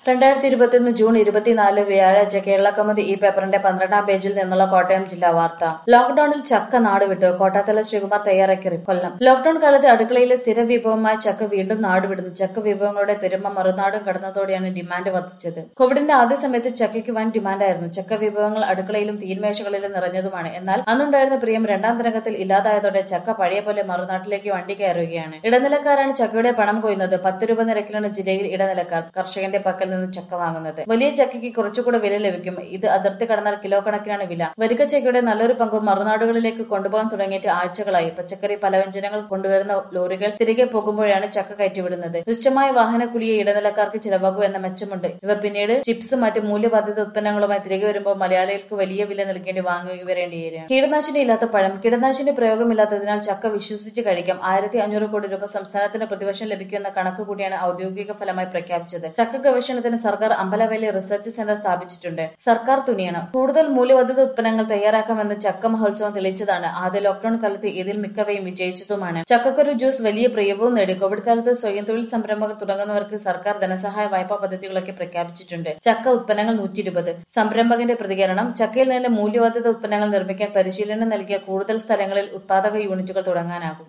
രണ്ടായിരത്തി ഇരുപത്തിയൊന്ന് ജൂൺ ഇരുപത്തിനാല് വ്യാഴാഴ്ച കേരള കൗമുദി ഈ പേപ്പറിന്റെ പന്ത്രണ്ടാം പേജിൽ നിന്നുള്ള കോട്ടയം ജില്ലാ വാർത്ത ലോക്ഡൌണിൽ ചക്ക നാടുവിട്ടു കോട്ടാത്തല ശ്രീകുമാർ തയ്യാറാക്കിയ റിപ്പോർട്ട്. കൊല്ലം ലോക്ഡൌൺ കാലത്ത് അടുക്കളയിലെ സ്ഥിര വിഭവമായ ചക്ക വീണ്ടും നാടുവിടുന്നു ചക്ക വിഭവങ്ങളുടെ പെരുമ മറുനാടും കടന്നതോടെയാണ് ഡിമാൻഡ് വർദ്ധിച്ചത് കോവിഡിന്റെ ആദ്യ സമയത്ത് ചക്കയ്ക്ക് വൻ ഡിമാൻഡായിരുന്നു ചക്ക വിഭവങ്ങൾ അടുക്കളയിലും തീന്മേശകളിലും നിറഞ്ഞതുമാണ് എന്നാൽ അന്നുണ്ടായിരുന്ന പ്രിയം രണ്ടാം തരംഗത്തിൽ ഇല്ലാതായതോടെ ചക്ക പഴയ പോലെ മറുനാട്ടിലേക്ക് വണ്ടി കയറുകയാണ് ഇടനിലക്കാരാണ് ചക്കയുടെ പണം കൊയ്യുന്നത് പത്ത് രൂപ നിരക്കിലാണ് ജില്ലയിൽ ഇടനിലക്കാർ കർഷകന്റെ പക്കൽ നിന്ന് ചക്ക വാങ്ങുന്നത് വലിയ ചക്കയ്ക്ക് കുറച്ചുകൂടെ വില ലഭിക്കും ഇത് അതിർത്തി കടന്നാൽ കിലോ കണക്കിനാണ് വില വരിക ചക്കയുടെ നല്ലൊരു പങ്കും മറുനാടുകളിലേക്ക് കൊണ്ടുപോകാൻ തുടങ്ങിയിട്ട് ആഴ്ചകളായി പച്ചക്കറി പലവ്യഞ്ജനങ്ങൾ കൊണ്ടുവരുന്ന ലോറികൾ തിരികെ പോകുമ്പോഴാണ് ചക്ക കയറ്റിവിടുന്നത് തുച്ഛമായ വാഹനക്കൂലിയെ ഇടനിലക്കാർക്ക് ചിലവാകൂ എന്ന മെച്ചമുണ്ട് ഇവ പിന്നീട് ചിപ്സ് മറ്റ് മൂല്യവർദ്ധിത ഉത്പന്നങ്ങളുമായി തിരികെ വരുമ്പോൾ മലയാളികൾക്ക് വലിയ വില നൽകേണ്ടി വാങ്ങി വരേണ്ടി വരികയാണ് കീടനാശിനി ഇല്ലാത്ത പഴം കീടനാശിനി പ്രയോഗമില്ലാത്തതിനാൽ ചക്ക വിശ്വസിച്ച് കഴിക്കാം ആയിരത്തി അഞ്ഞൂറ് കോടി രൂപ സംസ്ഥാനത്തിന് പ്രതിവർഷം ലഭിക്കുമെന്ന കണക്ക് കൂടിയാണ് ഔദ്യോഗിക ഫലമായി പ്രഖ്യാപിച്ചത് ചക്ക ഗവേഷണത്തിന് സർക്കാർ അമ്പലവേലി റിസർച്ച് സെന്റർ സ്ഥാപിച്ചിട്ടുണ്ട് സർക്കാർ തുനിയണം കൂടുതൽ മൂല്യവർദ്ധിത ഉത്പന്നങ്ങൾ തയ്യാറാക്കാമെന്ന് ചക്ക മഹോത്സവം തെളിയിച്ചതാണ് ആദ്യ ലോക്ഡൌൺ കാലത്ത് ഇതിൽ മിക്കവയും വിജയിച്ചതുമാണ് ചക്കക്കുരു ജ്യൂസ് വലിയ പ്രിയവും നേടി കോവിഡ് കാലത്ത് സ്വയം തൊഴിൽ സംരംഭകർ തുടങ്ങുന്നവർക്ക് സർക്കാർ ധനസഹായ വായ്പാ പദ്ധതികളൊക്കെ പ്രഖ്യാപിച്ചിട്ടുണ്ട് ചക്ക ഉത്പന്നങ്ങൾ നൂറ്റി ഇരുപത് സംരംഭകന്റെ പ്രതികരണം ചക്കയിൽ നിന്ന് മൂല്യവർദ്ധിത ഉത്പന്നങ്ങൾ നിർമ്മിക്കാൻ പരിശീലനം നൽകിയ കൂടുതൽ സ്ഥലങ്ങളിൽ ഉത്പാദക യൂണിറ്റുകൾ തുടങ്ങാനാകും